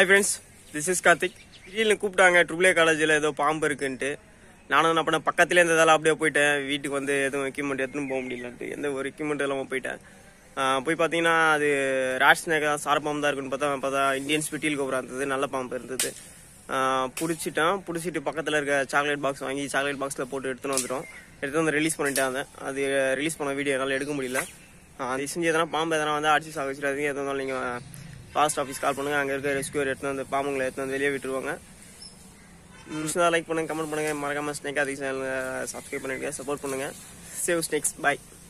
hi friends this is Karthik திடீர்னு கூப்பிட்டாங்க triple A காலேஜில் ஏதோ பாம்பு இருக்குன்ட்டு நானும் என்ன பண்ணேன் பக்கத்துலேயே இருந்ததால அப்படியே போயிட்டேன் வீட்டுக்கு வந்து எதுவும் எக்யூப்மெண்ட் எடுத்துன்னு போக முடியலன்ட்டு எந்த ஒரு எக்யூப்மெண்ட் இல்லாமல் போயிட்டேன் ஆஹ் போய் பார்த்தீங்கன்னா அது ராஷ் ஸ்னேக் தான் சார பாம்பு தான் இருக்குன்னு பார்த்தா பார்த்தா இந்தியன் ஸ்பிட்டில் கோபுரா இருந்தது நல்ல பாம்பு இருந்தது பிடிச்சிட்டேன் பிடிச்சிட்டு பக்கத்தில் இருக்க சாக்லேட் பாக்ஸ் வாங்கி சாக்லேட் பாக்ஸில் போட்டு எடுத்துன்னு வந்துட்டோம் எடுத்து வந்து ரிலீஸ் பண்ணிட்டேன் அதை அது ரிலீஸ் பண்ண வீடியோ என்னால் எடுக்க முடியல ஆஹ் அது செஞ்சு எதனா பாம்பு எதனா வந்து அடிச்சு சாக வச்சிடாதீங்க எது இருந்தாலும் நீங்கள் ஃபாஸ்ட் ஆஃபீஸ் கால் பண்ணுங்க அங்கே இருக்க ரெஸ்கியூர் எடுத்து வந்து பாம்புங்களை எடுத்து வந்து வெளியே விட்டுருவாங்க லைக் பண்ணுங்க கமெண்ட் பண்ணுங்க மறக்காம ஸ்னேக் அதிக சேனல் சப்ஸ்கிரைப் பண்ணிடுங்க சப்போர்ட் பண்ணுங்க சேவ் ஸ்னேக்ஸ் பாய்